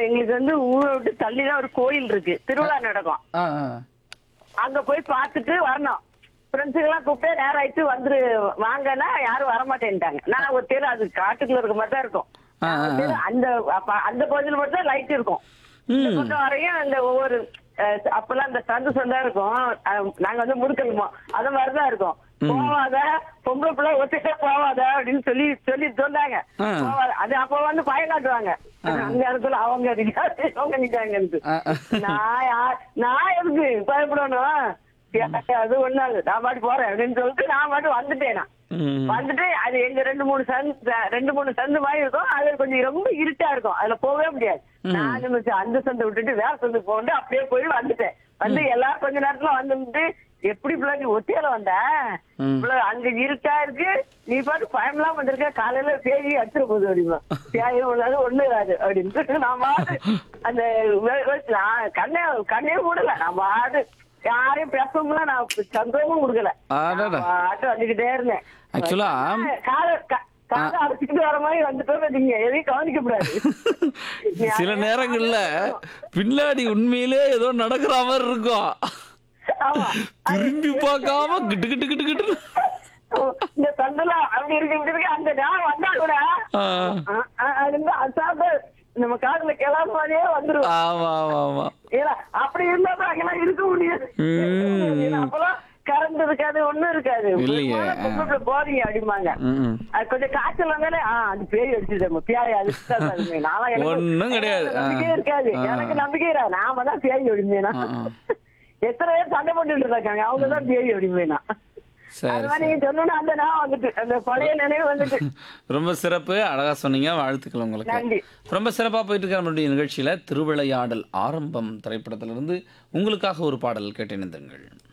எங்களுக்கு வந்து ஊரை விட்டு தள்ளிதான் ஒரு கோயில் இருக்கு திருவிழா நடக்கும் ஆ ஆ அங்க போய் பார்த்துட்டு வரணும் ஃப்ரெண்ட்ஸுக்கு எல்லாம் கூப்பிட்டு நேரம் ஆயிட்டு வந்துரு வாங்கன்னா யாரும் வரமாட்டேன்ட்டாங்க நான் ஒரு தேர் அது காட்டுக்குள்ள இருக்க மாதிரி தான் இருக்கும் ஆ, ஆ, ஆ. தெரு அந்த அப்ப அந்த பகுதியில் மட்டும் தான் லைட் இருக்கும் இந்த ம். பக்கம் வரையும் அந்த ஒவ்வொரு அஹ், அப்பெல்லாம் அந்த சந்து சந்தா இருக்கும் அஹ், நாங்க வந்து முடுக்கலுமோ அது மாதிரிதான் இருக்கும் போவாத பொம்பளை பிள்ளை ஒத்தையா போவாத அப்படின்னு சொல்லி சொல்லி சொன்னாங்க ஆ. போவாத. அது அப்ப வந்து பயம் காட்டுவாங்க அந்த இடத்துல அவங்க நிக்காது, அவங்க நிக்காங்கன்ட்டு ஆ, ஆ. நான் யா- நான் எதுக்கு பயப்படணும் சரி, அது ஒண்ணாது நான் பாட்டு போறேன் அப்படின்னு சொல்லிட்டு நான் பாட்டு வந்துட்டேன் நான். ம். வந்துட்டு அது எங்க ரெண்டு மூணு சந்து ரெண்டு மூணு சந்து மாதிரி இருக்கும் அது கொஞ்சம் ரொம்ப இருட்டா இருக்கும் அதுல போகவே முடியாது நான் நினைச்சேன் அந்த சந்தை விட்டுட்டு வேற சந்து போட்டு அப்படியே போய் வந்துட்டேன் வந்து எல்லாரும் கொஞ்ச நேரத்துல வந்துட்டு எப்படி பிள்ளை ஒத்தியால வந்த ம். பிள்ளை அங்க இருட்டா இருக்கு நீ பாட்டு பயம்லாம் வந்திருக்க காலையில பேய் அடிச்சிட போகுது அப்படிமா பேயும் உள்ளது ஒண்ணு இராது அப்படின்னு நான் பாட்டு அந்த வெ- வெ- நான் கண்ணே கண்ணே மூடல நான் பாட்டு யாரையும் பேசவும் நான் சந்தோஷமும் கொடுக்கல அடடா. நான் பாட்டு வந்துகிட்டே இருந்தேன் Actually, காலை க- காலை அடைச்சிக்கிட்டு வர மாதிரி வந்துட்டோம் நீங்க எதையும் கவனிக்க கூடாது சில நேரங்கள்ல பின்னாடி உண்மையிலே ஏதோ நடக்கிற மாதிரி இருக்கும் ஆமா திரும்பி பார்க்காம கிட்டு கிட்டு கிட்டு கிட்டு இந்த தந்தல அப்படி இருக்கு இப்படி இருக்கு அந்த நான் வந்தா கூட ஆ. அ- அ- அது வந்து அசாத நம்ம காதுல கிளம்ப மாதிரியே வந்துரும் ஆமா ஆமா ஆமா ஏன்னா அப்படி இருந்தா தான் அங்கெல்லாம் இருக்க முடியாது ம். ஏன்னா அப்பெல்லாம் கரண்ட் இருக்காது ஒண்ணும் இருக்காது இல்லையே. பொம்பளை போறீங்க அப்படிம்பாங்க ம், ம். அது கொஞ்சம் காய்ச்சல் வந்தாலே ஆ அது பேய் அடிச்சுது பேய் அடிச்சுதான் சாமி. நான்லாம் எனக்கு- ஒண்ணும் கிடையாது. எனக்கு நம்பிக்கையே ஆ. இருக்காது ஆ. எனக்கு நம்பிக்கை இராது. நாம தான் பேய் அடிமேனா ஆ, ஆ. எத்தனை பேர் சண்டை போட்டுட்டு இருக்காங்க அவங்க தான் பேய் அடிமேனா சரி அது மாதிரி சரி நீங்க சொன்னோன்னு அந்த நான் வந்துட்டு அந்த பழைய நினைவு வந்துட்டு ரொம்ப சிறப்பு அழகா சொன்னீங்க வாழ்த்துக்கள் உங்களுக்கு நன்றி. ரொம்ப சிறப்பா போயிட்டு இருக்க நம்மளுடைய நிகழ்ச்சியில திருவிளையாடல் ஆரம்பம் திரைப்படத்திலிருந்து உங்களுக்காக ஒரு பாடல் கேட்டு இணைந்திருங்கள்